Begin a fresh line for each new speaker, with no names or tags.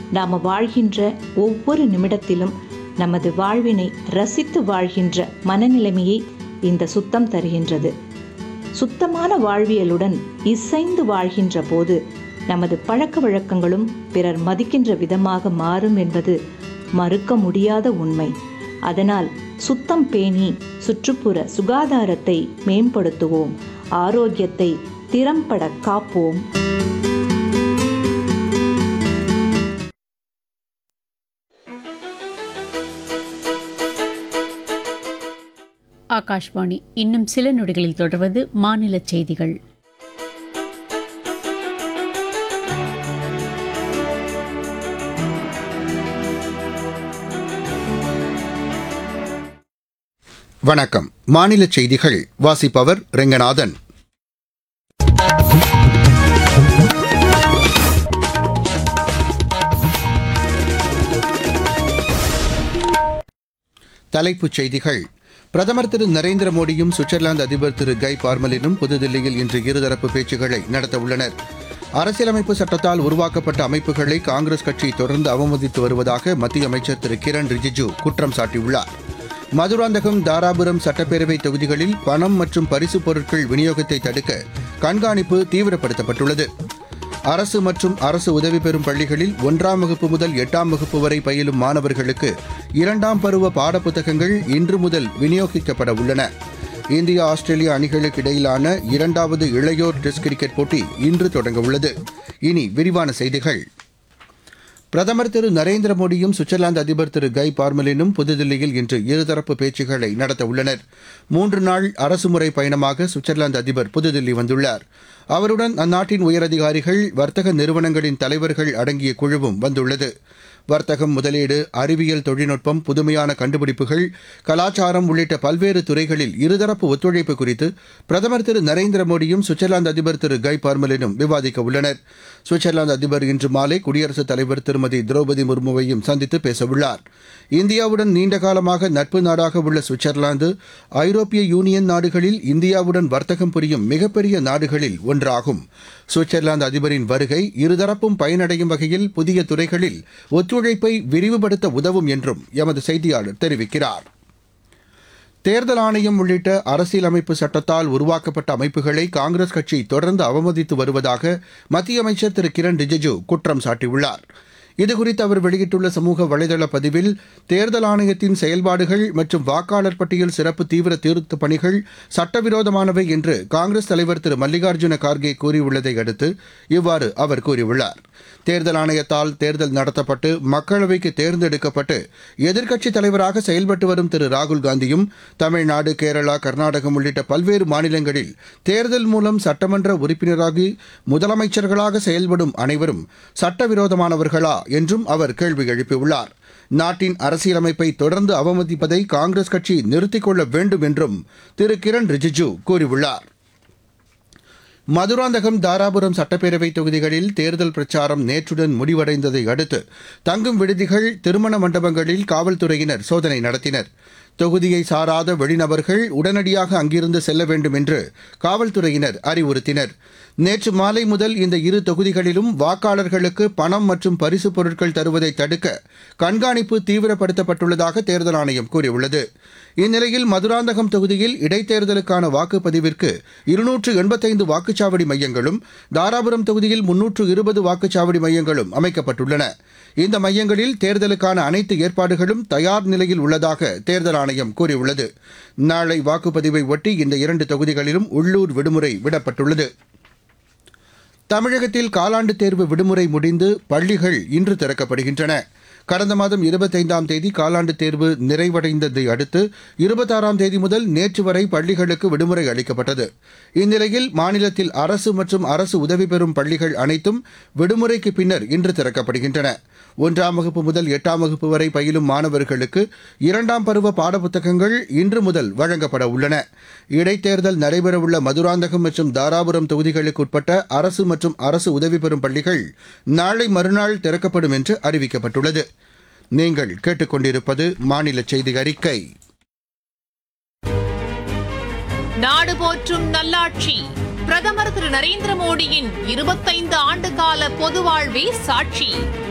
நாம் வாழ்கின்ற ஒவ்வொரு நிமிடத்திலும் நமது வாழ்வினை ரசித்து வாழ்கின்ற மனநிலைமையை இந்த சுத்தம் தருகின்றது சுத்தமான வாழ்வியலுடன் இசைந்து வாழ்கின்ற போது நமது பழக்க வழக்கங்களும் பிறர் மதிக்கின்ற விதமாக மாறும் என்பது மறுக்க முடியாத உண்மை அதனால் சுத்தம் பேணி சுற்றுப்புற சுகாதாரத்தை மேம்படுத்துவோம் ஆரோக்கியத்தை திறம்பட காப்போம்
ஆகாஷ்வாணி இன்னும் சில நொடிகளில் தொடர்வது மாநில செய்திகள்
வணக்கம் மாநில செய்திகள் வாசிப்பவர் ரெங்கநாதன் தலைப்புச் செய்திகள் பிரதமர் திரு நரேந்திர மோடியும் சுவிட்சர்லாந்து அதிபர் திரு கை பார்மலினும் புதுதில்லியில் இன்று இருதரப்பு பேச்சுக்களை நடத்தவுள்ளனர் அரசியலமைப்பு சட்டத்தால் உருவாக்கப்பட்ட அமைப்புகளை காங்கிரஸ் கட்சி தொடர்ந்து அவமதித்து வருவதாக மத்திய அமைச்சர் திரு கிரண் ரிஜிஜு குற்றம் சாட்டியுள்ளார் மதுராந்தகம் தாராபுரம் சட்டப்பேரவை தொகுதிகளில் பணம் மற்றும் பரிசுப் பொருட்கள் விநியோகத்தை தடுக்க கண்காணிப்பு தீவிரப்படுத்தப்பட்டுள்ளது அரசு மற்றும் அரசு உதவி பெறும் பள்ளிகளில் ஒன்றாம் வகுப்பு முதல் எட்டாம் வகுப்பு வரை பயிலும் மாணவர்களுக்கு இரண்டாம் பருவ பாடப்புத்தகங்கள் இன்று முதல் விநியோகிக்கப்பட உள்ளன இந்தியா ஆஸ்திரேலியா அணிகளுக்கு இடையிலான இரண்டாவது இளையோர் டெஸ்ட் கிரிக்கெட் போட்டி இன்று தொடங்க உள்ளது இனி விரிவான செய்திகள் பிரதமர் திரு நரேந்திர மோடியும் சுவிட்சர்லாந்து அதிபர் திரு கை பார்மலினும் புதுதில்லியில் இன்று இருதரப்பு பேச்சுக்களை நடத்த உள்ளனர் மூன்று நாள் அரசுமுறை பயணமாக சுவிட்சர்லாந்து அதிபர் புதுதில்லி வந்துள்ளார் அவருடன் அந்நாட்டின் உயரதிகாரிகள் வர்த்தக நிறுவனங்களின் தலைவர்கள் அடங்கிய குழுவும் வந்துள்ளது வர்த்தகம் முதலீடு அறிவியல் தொழில்நுட்பம் புதுமையான கண்டுபிடிப்புகள் கலாச்சாரம் உள்ளிட்ட பல்வேறு துறைகளில் இருதரப்பு ஒத்துழைப்பு குறித்து பிரதமர் திரு நரேந்திர மோடியும் சுவிட்சர்லாந்து அதிபர் திரு கை பார்மலினும் விவாதிக்க உள்ளனர் சுவிட்சர்லாந்து அதிபர் இன்று மாலை குடியரசுத் தலைவர் திருமதி திரௌபதி முர்முவையும் சந்தித்து பேசவுள்ளார் இந்தியாவுடன் நீண்ட காலமாக நட்பு நாடாக உள்ள சுவிட்சர்லாந்து ஐரோப்பிய யூனியன் நாடுகளில் இந்தியாவுடன் வர்த்தகம் புரியும் மிகப்பெரிய நாடுகளில் ஒன்றாகும் சுவிட்சர்லாந்து அதிபரின் வருகை இருதரப்பும் பயனடையும் வகையில் புதிய துறைகளில் ஒத்துழைப்பை விரிவுபடுத்த உதவும் என்றும் எமது செய்தியாளர் தெரிவிக்கிறார் தேர்தல் ஆணையம் உள்ளிட்ட அரசியலமைப்பு சட்டத்தால் உருவாக்கப்பட்ட அமைப்புகளை காங்கிரஸ் கட்சி தொடர்ந்து அவமதித்து வருவதாக மத்திய அமைச்சர் திரு கிரண் ரிஜிஜு குற்றம் சாட்டியுள்ளார் இதுகுறித்து அவர் வெளியிட்டுள்ள சமூக வலைதள பதிவில் தேர்தல் ஆணையத்தின் செயல்பாடுகள் மற்றும் வாக்காளர் பட்டியல் சிறப்பு தீவிர திருத்த பணிகள் சட்டவிரோதமானவை என்று காங்கிரஸ் தலைவர் திரு மல்லிகார்ஜுன கார்கே கூறியுள்ளதை அடுத்து இவ்வாறு அவர் கூறியுள்ளார் தேர்தல் ஆணையத்தால் தேர்தல் நடத்தப்பட்டு மக்களவைக்கு தேர்ந்தெடுக்கப்பட்டு எதிர்க்கட்சித் தலைவராக செயல்பட்டு வரும் திரு ராகுல் காந்தியும் தமிழ்நாடு கேரளா கர்நாடகம் உள்ளிட்ட பல்வேறு மாநிலங்களில் தேர்தல் மூலம் சட்டமன்ற உறுப்பினராகி முதலமைச்சர்களாக செயல்படும் அனைவரும் சட்டவிரோதமானவர்களா என்றும் அவர் கேள்வி எழுப்பியுள்ளார் நாட்டின் அரசியலமைப்பை தொடர்ந்து அவமதிப்பதை காங்கிரஸ் கட்சி நிறுத்திக் கொள்ள வேண்டும் என்றும் திரு கிரண் ரிஜிஜு கூறியுள்ளார் மதுராந்தகம் தாராபுரம் சட்டப்பேரவை தொகுதிகளில் தேர்தல் பிரச்சாரம் நேற்றுடன் முடிவடைந்ததை அடுத்து தங்கும் விடுதிகள் திருமண மண்டபங்களில் காவல்துறையினர் சோதனை நடத்தினர் தொகுதியை சாராத வெளிநபர்கள் உடனடியாக அங்கிருந்து செல்ல வேண்டும் என்று காவல்துறையினர் அறிவுறுத்தினர் நேற்று மாலை முதல் இந்த இரு தொகுதிகளிலும் வாக்காளர்களுக்கு பணம் மற்றும் பரிசுப் பொருட்கள் தருவதை தடுக்க கண்காணிப்பு தீவிரப்படுத்தப்பட்டுள்ளதாக தேர்தல் ஆணையம் கூறியுள்ளது இந்நிலையில் மதுராந்தகம் தொகுதியில் இடைத்தேர்தலுக்கான வாக்குப்பதிவிற்கு இருநூற்று எண்பத்தைந்து வாக்குச்சாவடி மையங்களும் தாராபுரம் தொகுதியில் முன்னூற்று இருபது வாக்குச்சாவடி மையங்களும் அமைக்கப்பட்டுள்ளன இந்த மையங்களில் தேர்தலுக்கான அனைத்து ஏற்பாடுகளும் தயார் நிலையில் உள்ளதாக தேர்தல் ஆணையம் கூறியுள்ளது நாளை வாக்குப்பதிவை ஒட்டி இந்த இரண்டு தொகுதிகளிலும் உள்ளூர் விடுமுறை விடப்பட்டுள்ளது தமிழகத்தில் காலாண்டு தேர்வு விடுமுறை முடிந்து பள்ளிகள் இன்று திறக்கப்படுகின்றன கடந்த மாதம் இருபத்தைந்தாம் தேதி காலாண்டு தேர்வு நிறைவடைந்ததை அடுத்து இருபத்தாறாம் தேதி முதல் நேற்று வரை பள்ளிகளுக்கு விடுமுறை அளிக்கப்பட்டது இந்நிலையில் மாநிலத்தில் அரசு மற்றும் அரசு உதவி பெறும் பள்ளிகள் அனைத்தும் விடுமுறைக்கு பின்னர் இன்று திறக்கப்படுகின்றன ஒன்றாம் வகுப்பு முதல் எட்டாம் வகுப்பு வரை பயிலும் மாணவர்களுக்கு இரண்டாம் பருவ பாடப்புத்தகங்கள் இன்று முதல் வழங்கப்பட உள்ளன இடைத்தேர்தல் நடைபெறவுள்ள மதுராந்தகம் மற்றும் தாராபுரம் தொகுதிகளுக்கு உட்பட்ட அரசு மற்றும் அரசு உதவி பெறும் பள்ளிகள் நாளை மறுநாள் திறக்கப்படும் என்று அறிவிக்கப்பட்டுள்ளது நீங்கள் கேட்டுக்கொண்டிருப்பது மாநில செய்தி அறிக்கை
நாடு போற்றும் நல்லாட்சி பிரதமர் திரு நரேந்திர மோடியின் இருபத்தைந்து ஆண்டு கால பொது வாழ்வே சாட்சி